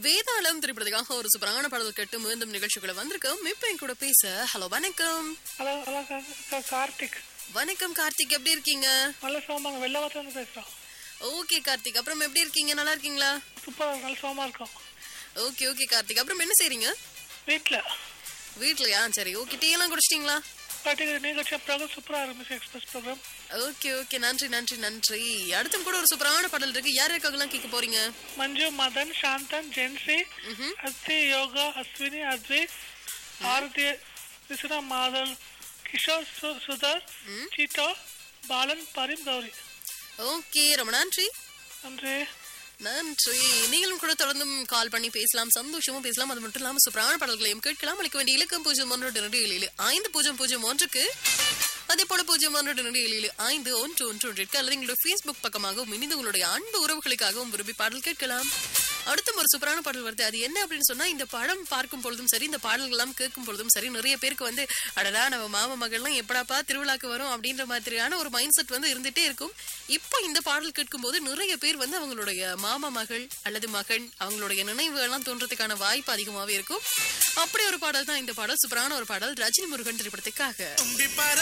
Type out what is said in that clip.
வேதாளம் திரைப்படத்துக்காக ஒரு சூப்பரான பாடல் கேட்டு மீண்டும் நிகழ்ச்சிக்குள்ள வந்திருக்கோம் இப்ப என் கூட பேச ஹலோ வணக்கம் ஹலோ ஹலோ கா- கா- கார்த்திக் வணக்கம் கார்த்திக் எப்படி இருக்கீங்க நல்ல சோமாங்க வெள்ளவத்திலிருந்து பேசுகிறோம் ஓகே கார்த்திக் அப்புறம் எப்படி இருக்கீங்க நல்லா இருக்கீங்களா சூப்பராக நல்ல சோமா இருக்கோம் ஓகே ஓகே கார்த்திக் அப்புறம் என்ன செய்றீங்க வீட்டில் வீட்லயா சரி ஓகே டீ எல்லாம் குடிச்சிட்டீங்களா பாட்டி நிகழ்ச்சி ப்ரோக்ராம் சூப்பராக இருந்துச்சு எக்ஸ்பிரஸ் ப்ரோக்ராம் ஓகே ஓகே நன்றி நன்றி நன்றி அடுத்தும் கூட ஒரு சூப்பரான பாடல் இருக்கு யார் யாருக்காகலாம் கேட்க போறீங்க மஞ்சு மதன் சாந்தன் ஜென்சி ம்ஹும். அத்தி யோகா அஸ்வினி அத்விக் ஆரதி விஸ்வனா மாதல் கிஷோர் சு- சுதர் சீட்டோ பாலன் பரிம் கௌரி ஓகே ரொம்ப நன்றி நன்றி நன்றி நீங்களும் கூட தொடர்ந்தும் கால் பண்ணி பேசலாம் சந்தோஷமும் பேசலாம் அது மட்டும் இல்லாம சூப்பரான பாடல்களையும் கேட்கலாம் அளிக்க வேண்டிய இலக்கம் பூஜ்ஜியம் ஒன்று ரெண்டு ஏழு ஏழு ஐந்து பூஜ்ஜியம் பூஜ்ஜியம் ஒன்றுக்கு அதே போல பூஜ்ஜியம் ஒன்று ரெண்டு ஏழு ஏழு ஐந்து ஒன்று ஒன்று ஒன்றிற்கு அல்லது எங்களுடைய ஃபேஸ்புக் பக்கமாகவும் இணைந்து உங்களுடைய அன்பு உறவுகளுக்காகவும் விரும்பி பாடல் கேட்கலாம் அடுத்தும் ஒரு சூப்பரான பாடல் வருது அது என்ன அப்படின்னு சொன்னா இந்த படம் பார்க்கும் பொழுதும் சரி இந்த பாடல்கள் எல்லாம் கேட்கும் பொழுதும் சரி நிறைய பேருக்கு வந்து அடடா நம்ம மாமா மகள்லாம் எப்படாப்பா திருவிழாக்கு வரும் அப்படின்ற மாதிரியான ஒரு மைண்ட் செட் வந்து இருந்துட்டே இருக்கும் இப்போ இந்த பாடல் கேட்கும் போது நிறைய பேர் வந்து அவங்களுடைய மாமா மகள் அல்லது மகன் அவங்களுடைய நினைவுகள் எல்லாம் தோன்றதுக்கான வாய்ப்பு அதிகமாவே இருக்கும் அப்படி ஒரு பாடல் தான் இந்த பாடல் சூப்பரான ஒரு பாடல் ரஜினி முருகன் திரைப்படத்துக்காக தும்பி பற